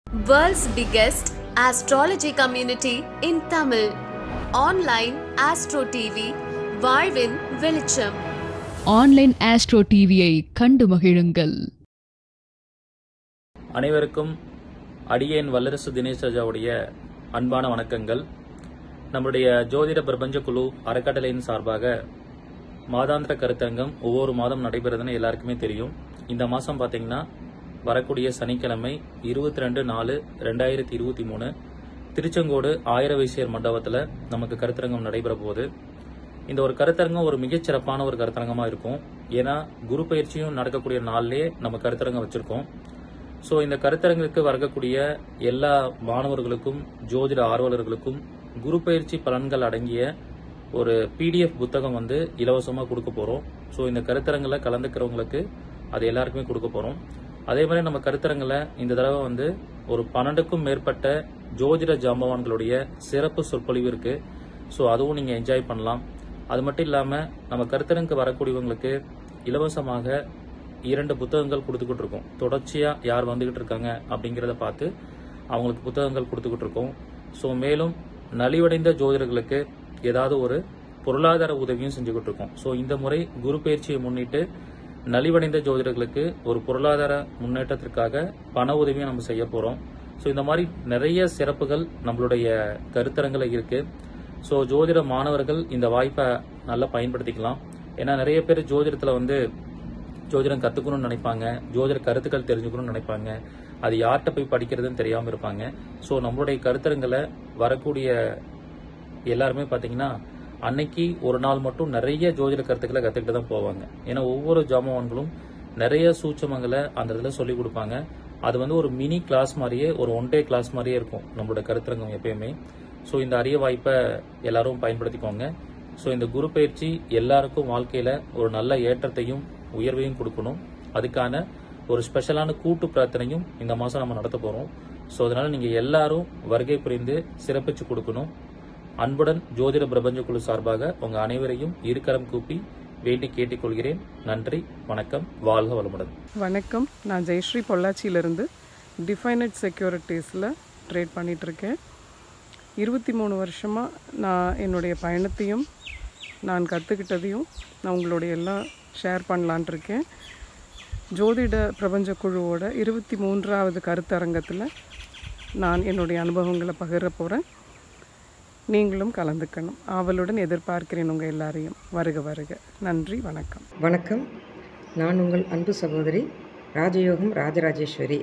World's biggest astrology community in Tamil. Online Astro TV, வாழ்வின் வெளிச்சம் online astro டிவியை கண்டு மகிழுங்கள் அனைவருக்கும் அடியேன் வல்லரசு தினேஷ் ராஜாவுடைய அன்பான வணக்கங்கள் நம்முடைய ஜோதிட பிரபஞ்ச குழு அறக்கட்டளையின் சார்பாக மாதாந்திர கருத்தரங்கம் ஒவ்வொரு மாதம் நடைபெறுதுன்னு எல்லாருக்குமே தெரியும் இந்த மாதம் பார்த்தீங்கன்னா வரக்கூடிய சனிக்கிழமை இருபத்தி ரெண்டு நாலு ரெண்டாயிரத்தி இருபத்தி மூணு திருச்செங்கோடு ஆயிர வைசியர் மண்டபத்தில் நமக்கு கருத்தரங்கம் நடைபெற போகுது இந்த ஒரு கருத்தரங்கம் ஒரு மிகச்சிறப்பான ஒரு கருத்தரங்கமாக இருக்கும் ஏன்னா குரு பயிற்சியும் நடக்கக்கூடிய நாள்லயே நம்ம கருத்தரங்கம் வச்சிருக்கோம் ஸோ இந்த கருத்தரங்குக்கு வரக்கூடிய எல்லா மாணவர்களுக்கும் ஜோதிட ஆர்வலர்களுக்கும் குரு பயிற்சி பலன்கள் அடங்கிய ஒரு பிடிஎஃப் புத்தகம் வந்து இலவசமாக கொடுக்க போகிறோம் ஸோ இந்த கருத்தரங்கில் கலந்துக்கிறவங்களுக்கு அது எல்லாருக்குமே கொடுக்க போகிறோம் அதே மாதிரி நம்ம கருத்தரங்கில் இந்த தடவை வந்து ஒரு பன்னெண்டுக்கும் மேற்பட்ட ஜோதிட ஜாம்பவான்களுடைய சிறப்பு சொற்பொழிவு இருக்கு ஸோ அதுவும் நீங்கள் என்ஜாய் பண்ணலாம் அது மட்டும் இல்லாமல் நம்ம கருத்தரங்கு வரக்கூடியவங்களுக்கு இலவசமாக இரண்டு புத்தகங்கள் கொடுத்துக்கிட்டு இருக்கோம் தொடர்ச்சியா யார் வந்துகிட்டு இருக்காங்க அப்படிங்கிறத பார்த்து அவங்களுக்கு புத்தகங்கள் கொடுத்துக்கிட்டு இருக்கோம் ஸோ மேலும் நலிவடைந்த ஜோதிடர்களுக்கு ஏதாவது ஒரு பொருளாதார உதவியும் செஞ்சுக்கிட்டு இருக்கோம் ஸோ இந்த முறை குரு பயிற்சியை முன்னிட்டு நலிவடைந்த ஜோதிடர்களுக்கு ஒரு பொருளாதார முன்னேற்றத்திற்காக பண உதவியும் நம்ம செய்ய போறோம் ஸோ இந்த மாதிரி நிறைய சிறப்புகள் நம்மளுடைய கருத்தரங்கில் இருக்கு ஸோ ஜோதிட மாணவர்கள் இந்த வாய்ப்பை நல்லா பயன்படுத்திக்கலாம் ஏன்னா நிறைய பேர் ஜோதிடத்தில் வந்து ஜோதிடம் கத்துக்கணும்னு நினைப்பாங்க ஜோதிட கருத்துக்கள் தெரிஞ்சுக்கணும்னு நினைப்பாங்க அது யார்கிட்ட போய் படிக்கிறதுன்னு தெரியாம இருப்பாங்க ஸோ நம்மளுடைய கருத்தரங்களை வரக்கூடிய எல்லாருமே பாத்தீங்கன்னா அன்னைக்கு ஒரு நாள் மட்டும் நிறைய ஜோதிட கருத்துக்களை கத்துக்கிட்டு தான் போவாங்க ஏன்னா ஒவ்வொரு ஜாமவான்களும் நிறைய சூட்சமங்களை அந்த இடத்துல சொல்லி கொடுப்பாங்க அது வந்து ஒரு மினி கிளாஸ் மாதிரியே ஒரு ஒன் டே கிளாஸ் மாதிரியே இருக்கும் நம்மளோட கருத்தரங்கம் எப்பயுமே ஸோ இந்த அரிய வாய்ப்பை எல்லாரும் பயன்படுத்திக்கோங்க ஸோ இந்த குரு பயிற்சி எல்லாருக்கும் வாழ்க்கையில ஒரு நல்ல ஏற்றத்தையும் உயர்வையும் கொடுக்கணும் அதுக்கான ஒரு ஸ்பெஷலான கூட்டு பிரார்த்தனையும் இந்த மாசம் நம்ம நடத்த போறோம் ஸோ அதனால நீங்க எல்லாரும் வருகை புரிந்து சிறப்பிச்சு கொடுக்கணும் அன்புடன் ஜோதிட பிரபஞ்ச குழு சார்பாக உங்க அனைவரையும் இருக்கரம் கூப்பி வேண்டி கேட்டுக்கொள்கிறேன் நன்றி வணக்கம் வாழ்க வளமுடன் வணக்கம் நான் ஜெயஸ்ரீ பொள்ளாச்சியிலேருந்து டிஃபைனட் செக்யூரிட்டிஸில் ட்ரேட் பண்ணிகிட்ருக்கேன் இருபத்தி மூணு வருஷமாக நான் என்னுடைய பயணத்தையும் நான் கற்றுக்கிட்டதையும் நான் உங்களுடைய எல்லாம் ஷேர் பண்ணலான்ட்டு இருக்கேன் ஜோதிட பிரபஞ்ச குழுவோட இருபத்தி மூன்றாவது கருத்தரங்கத்தில் நான் என்னுடைய அனுபவங்களை பகிர போகிறேன் நீங்களும் கலந்துக்கணும் ஆவலுடன் எதிர்பார்க்கிறேன் உங்கள் எல்லாரையும் வருக வருக நன்றி வணக்கம் வணக்கம் நான் உங்கள் அன்பு சகோதரி ராஜயோகம் ராஜராஜேஸ்வரி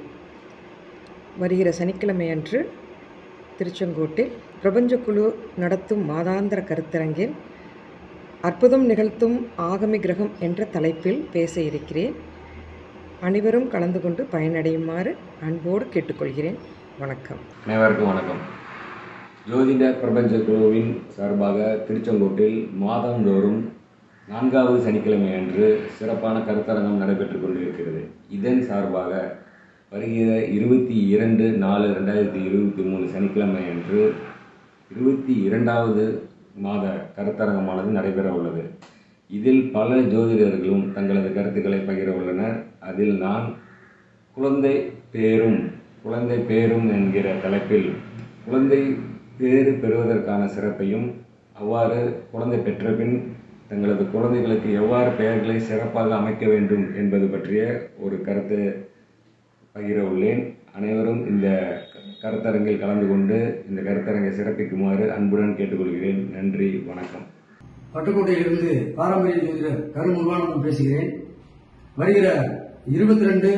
வருகிற சனிக்கிழமை அன்று திருச்செங்கோட்டில் பிரபஞ்சக்குழு நடத்தும் மாதாந்திர கருத்தரங்கில் அற்புதம் நிகழ்த்தும் ஆகமி கிரகம் என்ற தலைப்பில் பேச இருக்கிறேன் அனைவரும் கலந்து கொண்டு பயனடையுமாறு அன்போடு கேட்டுக்கொள்கிறேன் வணக்கம் அனைவருக்கும் வணக்கம் ஜோதிட பிரபஞ்ச குழுவின் சார்பாக திருச்செங்கோட்டில் மாதந்தோறும் நான்காவது சனிக்கிழமை அன்று சிறப்பான கருத்தரங்கம் நடைபெற்றுக் கொண்டிருக்கிறது இதன் சார்பாக வருகிற இருபத்தி இரண்டு நாலு ரெண்டாயிரத்தி இருபத்தி மூணு சனிக்கிழமை அன்று இருபத்தி இரண்டாவது மாத கருத்தரங்கமானது நடைபெற உள்ளது இதில் பல ஜோதிடர்களும் தங்களது கருத்துக்களை பகிர உள்ளனர் அதில் நான் குழந்தை பேரும் குழந்தை பேரும் என்கிற தலைப்பில் குழந்தை பேறு பெறுவதற்கான சிறப்பையும் அவ்வாறு குழந்தை பெற்ற பின் தங்களது குழந்தைகளுக்கு எவ்வாறு பெயர்களை சிறப்பாக அமைக்க வேண்டும் என்பது பற்றிய ஒரு கருத்து பகிர உள்ளேன் அனைவரும் இந்த கருத்தரங்கில் கலந்து கொண்டு இந்த கருத்தரங்கை சிறப்பிக்குமாறு அன்புடன் கேட்டுக்கொள்கிறேன் நன்றி வணக்கம் பட்டுக்கோட்டையிலிருந்து பாரம்பரிய ஜோதிடர் கருமுருகானந்தம் பேசுகிறேன் வருகிற இருபத்தி ரெண்டு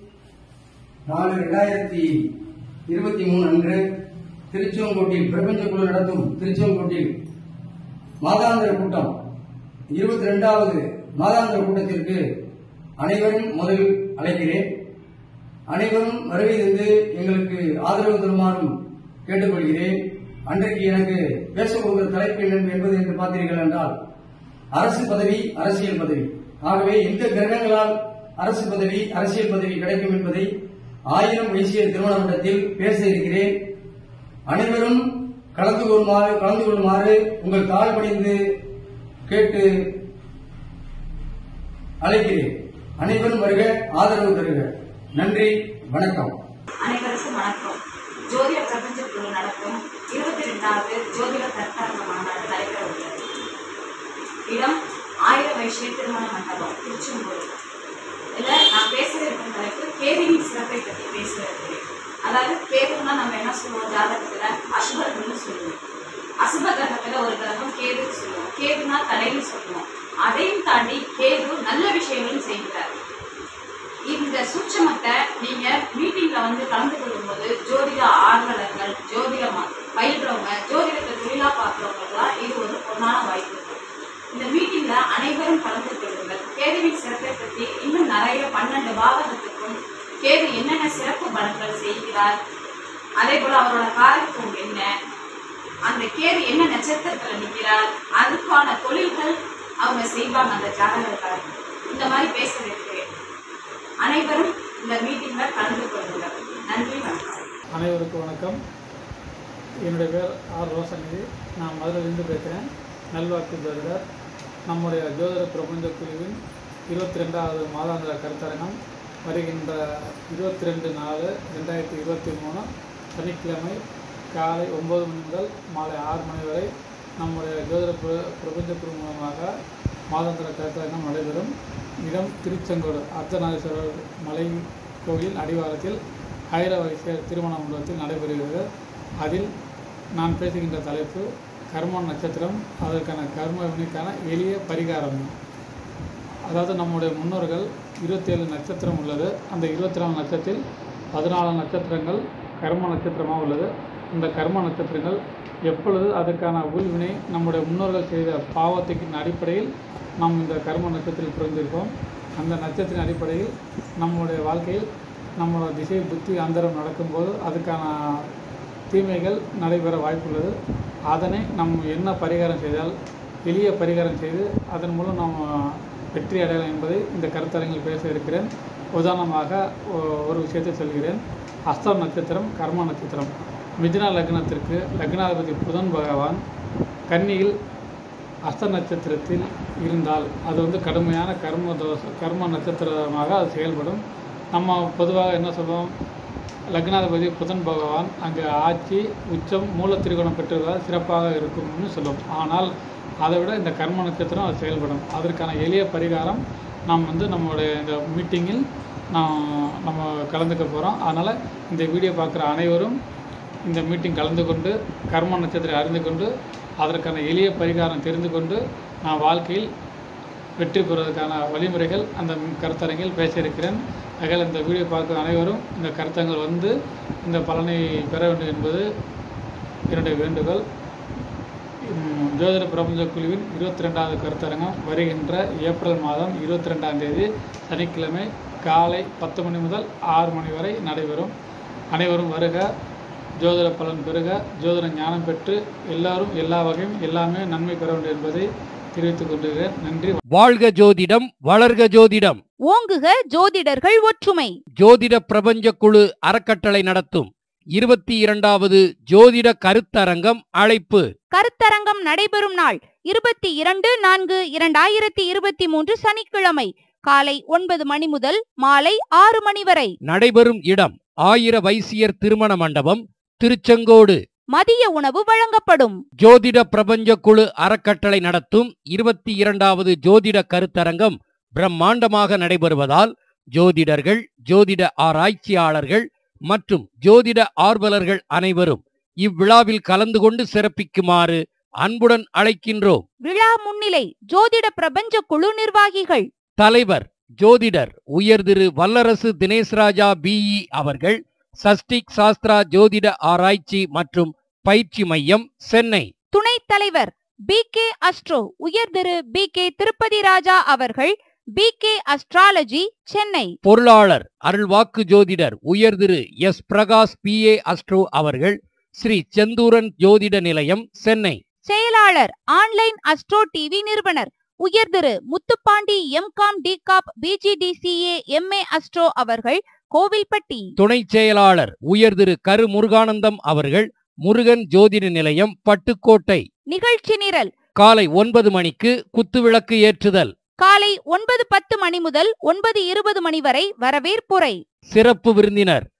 நாலு ரெண்டாயிரத்தி இருபத்தி மூணு அன்று திருச்செங்கோட்டில் பிரபஞ்ச குழு நடத்தும் திருச்செங்கோட்டில் மாதாந்திர கூட்டம் இருபத்தி ரெண்டாவது மாதாந்திர கூட்டத்திற்கு அனைவரும் முதலில் அழைக்கிறேன் அனைவரும் வருகை தந்து எங்களுக்கு ஆதரவு தருமாறும் கேட்டுக்கொள்கிறேன் அன்றைக்கு எனக்கு பேச போகிற தலைப்பு என்ன என்பது என்று பார்த்தீர்கள் என்றால் அரசு பதவி அரசியல் பதவி ஆகவே எந்த கிரகங்களால் அரசு பதவி அரசியல் பதவி கிடைக்கும் என்பதை ஆயிரம் வைசியர் திருமண மண்டலத்தில் பேச இருக்கிறேன் அனைவரும் கலந்து கொள்ளுமாறு கலந்து கொள்ளுமாறு உங்கள் தாழ் பணிந்து கேட்டு அழைக்கிறேன் அனைவரும் வருக ஆதரவு தருக நன்றி வணக்கம் அனைவருக்கும் வணக்கம் ஜோதிட பிரபஞ்ச குழு நடத்தும் இருபத்தி ரெண்டாவது ஜோதிட கருத்தரங்க மாநாடு நடைபெற உள்ளது இடம் ஆயிர வைஷ்ய திருமண மண்டபம் திருச்செங்கோடு இதில் நான் பேசுகிற இருக்கும் தலைப்பு கேதுவின் சிறப்பை பற்றி பேச இருக்கிறேன் அதாவது கேதுன்னா நம்ம என்ன சொல்லுவோம் ஜாதகத்தில் அசுபர்கள்னு சொல்லுவோம் அசுப கிரகத்தில் ஒரு கிரகம் கேதுன்னு சொல்லுவோம் கேதுனா தலைன்னு சொல்லுவோம் அதையும் தாண்டி கேது நல்ல விஷயங்களும் செய்கிறார் இந்த சூட்சமத்தை நீங்க மீட்டிங்ல வந்து கலந்து கொள்ளும்போது ஜோதிட ஆர்வலர்கள் ஜோதிடம் பயில்றவங்க ஜோதிடத்தை தொழிலா பார்க்குறவங்களுக்குலாம் இது ஒரு பொன்னான வாய்ப்பு இந்த மீட்டிங்ல அனைவரும் கலந்து கொள்ளுங்கள் கேதுவின் சிறப்பை பற்றி இன்னும் நிறைய பன்னெண்டு பாவகத்துக்கும் கேது என்னென்ன சிறப்பு பலன்கள் செய்கிறார் அதே போல அவரோட காரத்துவம் என்ன அந்த கேது என்ன நட்சத்திரத்துல நிற்கிறார் அதுக்கான தொழில்கள் அவங்க செய்வாங்க அந்த ஜாதகக்காரர் இந்த மாதிரி பேச இருக்கிறேன் அனைவரும் இந்த மீட்டிங்ல கலந்து கொள்ளுங்கள் நன்றி வணக்கம் அனைவருக்கும் வணக்கம் என்னுடைய பேர் ஆர் ரோசநிதி நான் மதுரையிலிருந்து பேசுகிறேன் நல்வாக்கு ஜோதிடர் நம்முடைய ஜோதிட பிரபஞ்ச குழுவின் இருபத்தி ரெண்டாவது மாதாந்திர கருத்தரங்கம் வருகின்ற இருபத்தி ரெண்டு நாலு ரெண்டாயிரத்தி இருபத்தி மூணு சனிக்கிழமை காலை ஒம்பது மணி முதல் மாலை ஆறு மணி வரை நம்முடைய ஜோதிட பிர- பிரபஞ்ச குழு மூலமாக மாதாந்திர கருத்தரங்கம் நடைபெறும் இடம் திருச்செங்கோடு அர்த்தநாதீஸ்வரர் மலை கோயில் அடிவாரத்தில் ஆயிர வயசு திருமண மண்டபத்தில் நடைபெறுகிறது அதில் நான் பேசுகின்ற தலைப்பு கர்ம நட்சத்திரம் அதற்கான கர்ம வினைக்கான எளிய பரிகாரம் அதாவது நம்முடைய முன்னோர்கள் இருபத்தேழு நட்சத்திரம் உள்ளது அந்த இருபத்தி நாலு நட்சத்திரத்தில் பதினாலு நட்சத்திரங்கள் கர்ம நட்சத்திரமாக உள்ளது இந்த கர்ம நட்சத்திரங்கள் எப்பொழுது அதற்கான உள்வினை நம்முடைய முன்னோர்கள் செய்த பாவத்தின் அடிப்படையில் நாம் இந்த கர்ம நட்சத்திரத்தில் பிறந்திருக்கோம் அந்த நட்சத்திர அடிப்படையில் நம்முடைய வாழ்க்கையில் நம்மளோட திசை புத்தி அந்தரம் நடக்கும்போது அதுக்கான தீமைகள் நடைபெற வாய்ப்புள்ளது அதனை நம் என்ன பரிகாரம் செய்தால் எளிய பரிகாரம் செய்து அதன் மூலம் நாம் வெற்றி அடையலாம் என்பதை இந்த கருத்தரங்கில் பேச இருக்கிறேன் உதாரணமாக ஒ- ஒரு விஷயத்தை சொல்கிறேன் அஸ்தம் நட்சத்திரம் கர்ம நட்சத்திரம் மிதுன லக்னத்திற்கு லக்னாதிபதி புதன் பகவான் கன்னியில் அஸ்த நட்சத்திரத்தில் இருந்தால் அது வந்து கடுமையான கர்ம தோஷ கர்ம நட்சத்திரமாக அது செயல்படும் நம்ம பொதுவாக என்ன சொல்லுவோம் லக்னாதிபதி புதன் பகவான் அங்கே ஆட்சி உச்சம் மூல திரிகோணம் பெற்றிருந்தால் சிறப்பாக இருக்கும்னு சொல்லுவோம் ஆனால் அதை விட இந்த கர்ம நட்சத்திரம் அது செயல்படும் அதற்கான எளிய பரிகாரம் நாம் வந்து நம்மளுடைய இந்த மீட்டிங்கில் நாம் நம்ம கலந்துக்க போகிறோம் அதனால் இந்த வீடியோ பார்க்குற அனைவரும் இந்த மீட்டிங் கலந்து கொண்டு கர்ம நட்சத்திரம் அறிந்து கொண்டு அதற்கான எளிய பரிகாரம் தெரிந்து கொண்டு நான் வாழ்க்கையில் வெற்றி பெறுவதற்கான வழிமுறைகள் அந்த கருத்தரங்கில் பேச இருக்கிறேன் ஆகையால் இந்த வீடியோ பார்க்கும் அனைவரும் இந்த கருத்தங்கள் வந்து இந்த பலனை பெற வேண்டும் என்பது என்னுடைய வேண்டுகோள் உம், ஜோதிட பிரபஞ்ச குழுவின் இருபத்தி ரெண்டாவது கருத்தரங்கம் வருகின்ற ஏப்ரல் மாதம் இருபத்தி ரெண்டாம் தேதி சனிக்கிழமை காலை பத்து மணி முதல் ஆறு மணி வரை நடைபெறும் அனைவரும் வருக ஜோதிட பலன் பெறுக ஜோதிட ஞானம் பெற்று எல்லாரும் எல்லா வகையும் எல்லாமே நன்மை பெற வேண்டும் என்பதை தெரிவித்துக் கொள்கிறேன் நன்றி வாழ்க ஜோதிடம் வளர்க ஜோதிடம் ஓங்குக ஜோதிடர்கள் ஒற்றுமை ஜோதிட பிரபஞ்ச குழு அறக்கட்டளை நடத்தும் இருபத்தி இரண்டாவது ஜோதிட கருத்தரங்கம் அழைப்பு கருத்தரங்கம் நடைபெறும் நாள் இருபத்தி இரண்டு நான்கு இரண்டாயிரத்தி இருபத்தி மூன்று சனிக்கிழமை காலை ஒன்பது மணி முதல் மாலை ஆறு மணி வரை நடைபெறும் இடம் ஆயிர வைசியர் திருமண மண்டபம் திருச்செங்கோடு மதிய உணவு வழங்கப்படும் ஜோதிட பிரபஞ்ச குழு அறக்கட்டளை நடத்தும் இருபத்தி இரண்டாவது ஜோதிட கருத்தரங்கம் பிரம்மாண்டமாக நடைபெறுவதால் ஜோதிடர்கள் ஜோதிட ஆராய்ச்சியாளர்கள் மற்றும் ஜோதிட ஆர்வலர்கள் அனைவரும் இவ்விழாவில் கலந்து கொண்டு சிறப்பிக்குமாறு அன்புடன் அழைக்கின்றோம் விழா முன்னிலை ஜோதிட பிரபஞ்ச குழு நிர்வாகிகள் தலைவர் ஜோதிடர் உயர் திரு வல்லரசு தினேஷ்ராஜா பிஇ அவர்கள் சஷ்டிக் சாஸ்திரா ஜோதிட ஆராய்ச்சி மற்றும் பயிற்சி மையம் சென்னை துணைத் தலைவர் பி கே அஸ்ட்ரோ உயர் திரு பி கே திருப்பதி ராஜா அவர்கள் பி கே அஸ்ட்ராலஜி சென்னை பொருளாளர் அருள்வாக்கு ஜோதிடர் உயர் திரு S Prakash P A astro அவர்கள் ஸ்ரீ செந்தூரன் ஜோதிட நிலையம் சென்னை செயலாளர் ஆன்லைன் அஸ்ட்ரோ டிவி நிறுவனர் உயர் திரு முத்துப்பாண்டி எம்காம் டிகாப் பிஜிடிசிஏ எம்ஏ அஸ்ட்ரோ அவர்கள் கோவில்பட்டி துணை செயலாளர் உயர் திரு கரு முருகானந்தம் அவர்கள் முருகன் ஜோதிட நிலையம் பட்டுக்கோட்டை நிகழ்ச்சி நிரல் காலை ஒன்பது மணிக்கு குத்துவிளக்கு ஏற்றுதல் காலை ஒன்பது பத்து மணி முதல் ஒன்பது இருபது மணி வரை வரவேற்புரை சிறப்பு விருந்தினர்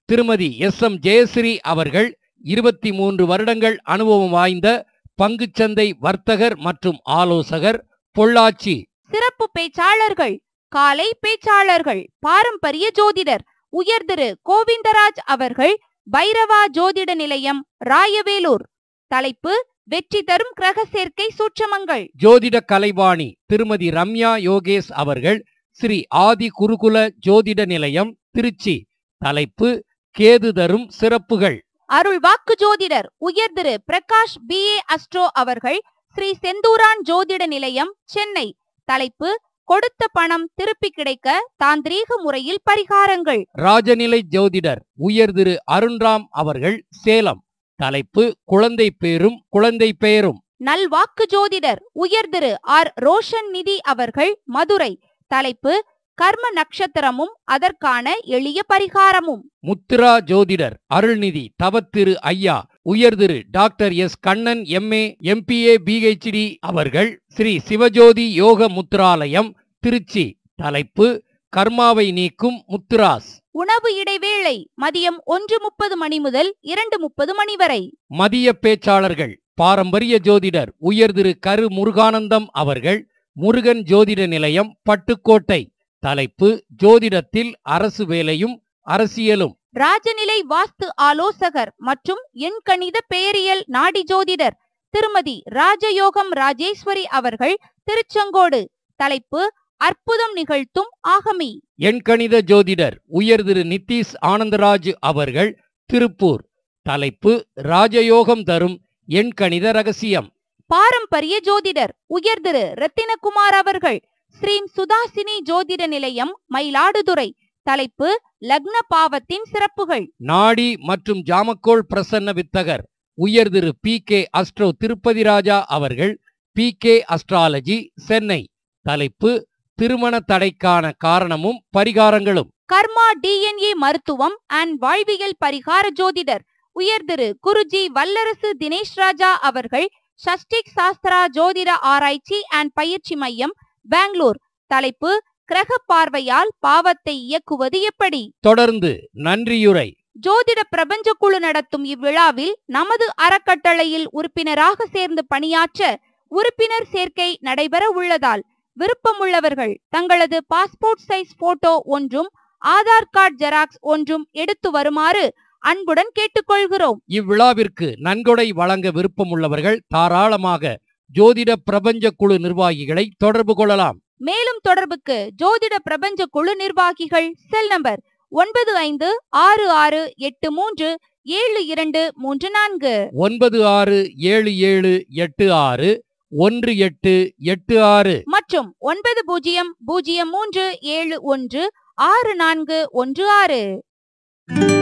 திருமதி எஸ் எம் ஜெயஸ்ரீ அவர்கள் இருபத்தி மூன்று வருடங்கள் அனுபவம் வாய்ந்த பங்குச்சந்தை வர்த்தகர் மற்றும் ஆலோசகர் பொள்ளாச்சி சிறப்பு பேச்சாளர்கள் காலை பேச்சாளர்கள் பாரம்பரிய ஜோதிடர் உயர்திரு கோவிந்தராஜ் அவர்கள் பைரவா ஜோதிட நிலையம் ராயவேலூர் தலைப்பு வெற்றி தரும் கிரக சேர்க்கை சூட்சமங்கள் ஜோதிட கலைவாணி திருமதி ரம்யா யோகேஷ் அவர்கள் ஸ்ரீ ஆதி குருகுல ஜோதிட நிலையம் திருச்சி தலைப்பு கேது தரும் சிறப்புகள் அருள் வாக்கு ஜோதிடர் உயர்திரு பிரகாஷ் பி ஏ அஸ்ட்ரோ அவர்கள் ஸ்ரீ செந்தூரான் ஜோதிட நிலையம் சென்னை தலைப்பு கொடுத்த பணம் திருப்பி கிடைக்க தாந்திரீக முறையில் பரிகாரங்கள் ராஜநிலை ஜோதிடர் உயர்திரு அருண்ராம் அவர்கள் சேலம் தலைப்பு குழந்தை பேரும் குழந்தை பெயரும் நல்வாக்கு ஜோதிடர் உயர்திரு ஆர் ரோஷன் நிதி அவர்கள் மதுரை தலைப்பு கர்ம நட்சத்திரமும் அதற்கான எளிய பரிகாரமும் முத்திரா ஜோதிடர் அருள்நிதி தவத்திரு ஐயா உயர்திரு doctor S Kannan MA MBA PhD அவர்கள் ஸ்ரீ சிவஜோதி யோக முத்ராலயம் திருச்சி தலைப்பு கர்மாவை நீக்கும் முத்ராஸ் உணவு இடைவேளை மதியம் ஒன்று முப்பது மணி முதல் இரண்டு முப்பது மணி வரை மதிய பேச்சாளர்கள் பாரம்பரிய ஜோதிடர் உயர்திரு கரு முருகானந்தம் அவர்கள் முருகன் ஜோதிட நிலையம் பட்டுக்கோட்டை தலைப்பு ஜோதிடத்தில் அரசு வேலையும் அரசியலும் ராஜநிலை வாஸ்து ஆலோசகர் மற்றும் எண்கணித பெயரியல் நாடி ஜோதிடர் திருமதி ராஜயோகம் ராஜேஸ்வரி அவர்கள் திருச்செங்கோடு தலைப்பு அற்புதம் நிகழ்த்தும் ஆகமி எண்கணித ஜோதிடர் உயர்திரு நித்தீஷ் ஆனந்தராஜ் அவர்கள் திருப்பூர் தலைப்பு ராஜயோகம் தரும் எண்கணித ரகசியம் பாரம்பரிய ஜோதிடர் உயர்திரு ரத்தினகுமார் அவர்கள் ஸ்ரீம் சுதாசினி ஜோதிட நிலையம் மயிலாடுதுறை தலைப்பு லக்ன பாவத்தின் சிறப்புகள் நாடி மற்றும் ஜாமக்கோள் பிரசன்ன வித்தகர் உயர்திரு P K astro Tirupati Raja அவர்கள் பி கே அஸ்ட்ராலஜி சென்னை தலைப்பு திருமண தடைக்கான காரணமும் பரிகாரங்களும் கர்மா டிஎன்ஏ மருத்துவம் அண்ட் வாழ்வியல் பரிகார ஜோதிடர் உயர்திரு குருஜி வல்லரசு தினேஷ் ராஜா அவர்கள் சஷ்டிக் சாஸ்திரா ஜோதிட ஆராய்ச்சி அண்ட் பயிற்சி மையம் பெங்களூர் தலைப்பு கிரக பார்வையால் பாவத்தை இயக்குவது எப்படி தொடர்ந்து நன்றியுரை ஜோதிட பிரபஞ்ச குழு நடத்தும் இவ்விழாவில் நமது அறக்கட்டளையில் உறுப்பினராக சேர்ந்து பணியாற்ற உறுப்பினர் சேர்க்கை நடைபெற உள்ளதால் விருப்பமுள்ளவர்கள் தங்களது பாஸ்போர்ட் சைஸ் போட்டோ ஒன்றும் ஆதார் கார்டு ஜெராக்ஸ் ஒன்றும் எடுத்து வருமாறு அன்புடன் கேட்டுக்கொள்கிறோம் இவ்விழாவிற்கு நன்கொடை வழங்க விருப்பமுள்ளவர்கள் தாராளமாக ஜோதிட பிரபஞ்ச குழு நிர்வாகிகளை தொடர்பு கொள்ளலாம் மேலும் தொடர்புக்கு ஜோதிட பிரபஞ்ச குழு நிர்வாகிகள் செல் நம்பர் ஒன்பது ஐந்து ஆறு ஆறு எட்டு மூன்று ஏழு இரண்டு மூன்று நான்கு ஒன்பது ஆறு ஏழு ஏழு எட்டு ஆறு ஒன்று எட்டு எட்டு ஆறு மற்றும் ஒன்பது பூஜ்ஜியம் பூஜ்ஜியம் மூன்று ஏழு ஒன்று ஆறு நான்கு ஒன்று ஆறு